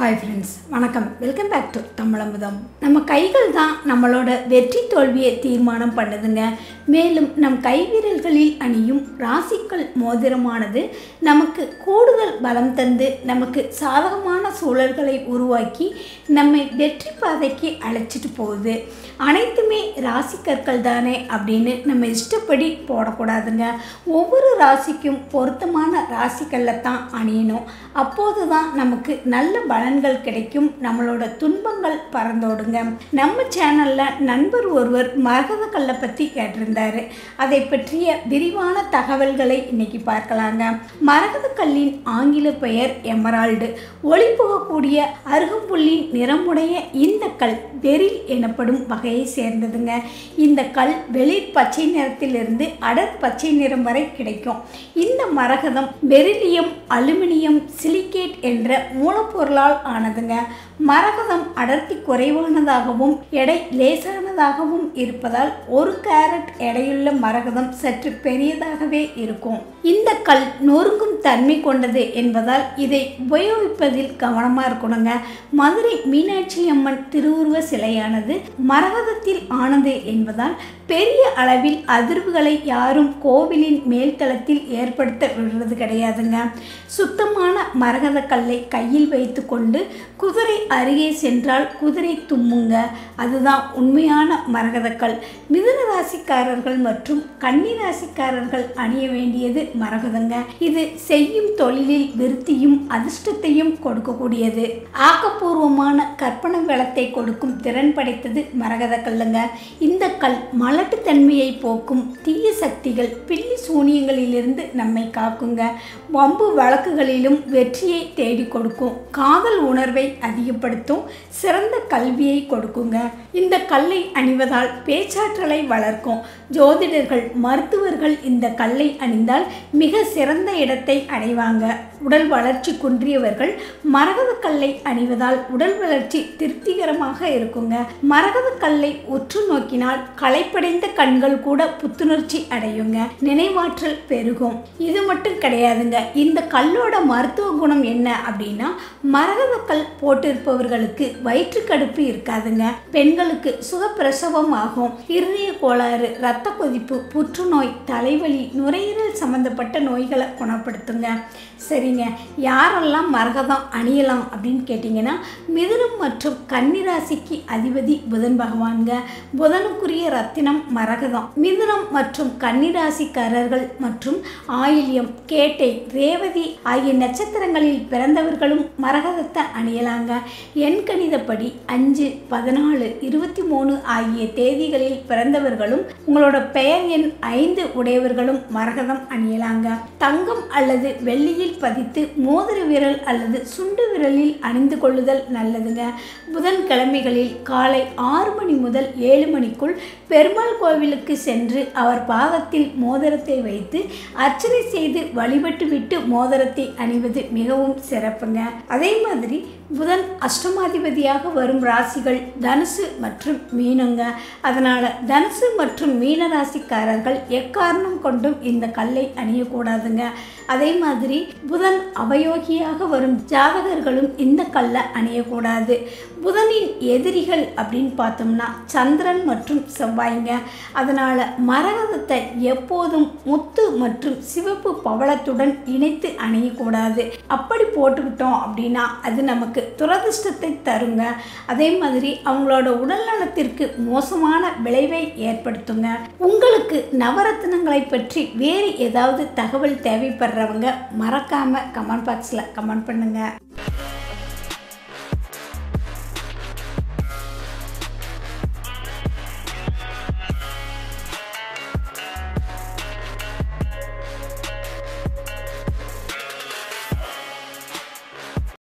hi friends வணக்கம் welcome back to Tamizhamudham நம்ம கைகள் தான் நம்மளோட வெற்றி தோல்வியை தீர்மானம் பண்ணுதுங்க மேலும் நம் கைவிரல்களில் அணியும் ராசிக்கல் மோதிரமானது நமக்கு கூடுதல் பலம் தந்து நமக்கு சாதகமான சூழல்களை உருவாக்கி நம்மை வெற்றி பாதைக்கு அழைச்சிட்டு போகுது அனைத்துமே ராசிக்கற்கள் தானே அப்படின்னு நம்ம இஷ்டப்படி போடக்கூடாதுங்க ஒவ்வொரு ராசிக்கும் பொருத்தமான ராசிக்கல்லை தான் அணியணும் அப்போது தான் நமக்கு நல்ல பலன்கள் கிடைக்கும் நம்மளோட துன்பங்கள் பறந்தோடுங்க நம்ம சேனலில் நண்பர் ஒருவர் மரகத கல்லை பற்றி கேட்டிருந்தாரு அதை பற்றிய விரிவான தகவல்களை இன்னைக்கு பார்க்கலாங்க மரகத கல்லின் ஆங்கில பெயர் எமரால்டு ஒளி புகக்கூடிய அருகம்புல்லின் நிறமுடைய இந்த கல் பெரில் எனப்படும் வகையை சேர்ந்ததுங்க இந்த கல் வெளிர் பச்சை நிறத்திலிருந்து அடர் பச்சை நிறம் வரை கிடைக்கும் இந்த மரகதம் பெரிலியம் அலுமினியம் சிலிக்கேட் என்ற மூலப்பொருளால் ஆனதுங்க மரகதம் அடர்த்தி குறைவானதாகவும் எடை லேசானதாகவும் இருப்பதால் ஒரு கேரட் எடையுள்ள மரகதம் சற்று பெரியதாகவே இருக்கும் இந்த கல் நொறுங்கும் தன்மை கொண்டது என்பதால் இதை உபயோகிப்பதில் கவனமாக இருக்கணுங்க மதுரை மீனாட்சி அம்மன் திருவுருவ சிலையானது மரகதத்தில் ஆனது என்பதால் பெரிய அளவில் அதிர்வுகளை யாரும் கோவிலின் மேல்தளத்தில் ஏற்படுத்த விடுறது கிடையாதுங்க சுத்தமான மரகத கல்லை கையில் வைத்துக்கொண்டு குதிரை அருகே சென்றால் குதிரை தும்முங்க அதுதான் உண்மையான மரகதக்கல் மிதுன ராசிக்காரர்கள் மற்றும் கன்னி ராசிக்காரர்கள் அணிய வேண்டியது மரகதங்க இது செய்யும் தொழிலில் விருத்தியும் அதிர்ஷ்டத்தையும் கொடுக்கக்கூடியது ஆக்கப்பூர்வமான கற்பனை வளத்தை கொடுக்கும் திறன் படைத்தது மரகத கல்லுங்க இந்த கல் மலட்டுத்தன்மையை போக்கும் தீய சக்திகள் பில்லி சூனியங்களிலிருந்து நம்மை காக்குங்க வம்பு வழக்குகளிலும் வெற்றியை தேடி கொடுக்கும் காதல் உணர்வை அதிகப்படுத்தும் சிறந்த கல்வியை கொடுக்குங்க இந்த கல்லை அணிவதால் பேச்சாற்றலை வளர்க்கும் ஜோதிடர்கள் மருத்துவர்கள் இந்த கல்லை அணிந்தால் மிக சிறந்த இடத்தை அடைவாங்க உடல் வளர்ச்சி குன்றியவர்கள் மரகத கல்லை அணிவதால் உடல் வளர்ச்சி திருப்திகரமாக இருக்குங்க மரகத கல்லை உற்று நோக்கினால் களைப்படைந்த கண்கள் கூட புத்துணர்ச்சி அடையுங்க நினைவாற்றல் பெருகும் இது மட்டும் கிடையாதுங்க இந்த கல்லோட மருத்துவ குணம் என்ன அப்படின்னா மரகத கல் போட்டிருப்பவர்களுக்கு வயிற்றுக்கடுப்பு இருக்காதுங்க பெண்களுக்கு சுகப்பிரசவம் ஆகும் இருதய கோளாறு இரத்த கொதிப்பு புற்றுநோய் தலைவலி நுரையீரல் சம்பந்தப்பட்ட நோய்களை குணப்படுத்துங்க சரிங்க யாரெல்லாம் மரகதம் அணியலாம் அப்படின்னு கேட்டிங்கன்னா மிதுனம் மற்றும் கன்னிராசிக்கு அதிபதி புதன் பகவான்க புதனுக்குரிய ரத்தினம் மரகதம் மிதுனம் மற்றும் கன்னிராசிக்காரர்கள் மற்றும் ஆயில்யம் கேட்டை ரேவதி ஆகிய நட்சத்திரங்களில் பிறந்தவர்களும் மரகதத்தை அணியலாங்க எண் கணிதப்படி அஞ்சு பதினாலு இருபத்தி மூணு ஆகிய தேதிகளில் பிறந்தவர்களும் உங்களோட பெயர் எண் ஐந்து உடையவர்களும் மரகதம் அணியலாங்க தங்கம் அல்லது வெள்ளியில் பதித்து மோதிர விரல் அல்லது சுண்டு விரலில் அணிந்து கொள்ளுதல் நல்லதுங்க புதன்கிழமைகளில் காலை ஆறு மணி முதல் ஏழு மணிக்குள் பெருமாள் கோவிலுக்கு சென்று அவர் பாதத்தில் மோதிரத்தை வைத்து அர்ச்சனை செய்து வழிபட்டு விட்டு மோதிரத்தை அணிவது மிகவும் சிறப்புங்க அதே மாதிரி புதன் அஷ்டமாதிபதியாக வரும் ராசிகள் தனுசு மற்றும் மீனுங்க அதனால் தனுசு மற்றும் மீன ராசிக்காரர்கள் எக்காரணம் கொண்டும் இந்த கல்லை அணியக்கூடாதுங்க அதே மாதிரி புதன் அவயோகியாக வரும் ஜாதகர்களும் இந்த கல்லை அணியக்கூடாது புதனின் எதிரிகள் அப்படின்னு பார்த்தோம்னா சந்திரன் மற்றும் செவ்வாய்ங்க அதனால் மரகதத்தை எப்போதும் முத்து மற்றும் சிவப்பு பவளத்துடன் இணைத்து அணியக்கூடாது அப்படி போட்டுக்கிட்டோம் அப்படின்னா அது நமக்கு துரதிர்ஷ்டத்தை தருங்க அதே மாதிரி அவங்களோட உடல் நலத்திற்கு மோசமான விளைவை ஏற்படுத்துங்க உங்களுக்கு நவரத்னங்களை பற்றி வேறு ஏதாவது தகவல் தேவைப்படுறவங்க மறக்காம கமெண்ட் பாக்ஸில் கமெண்ட் பண்ணுங்க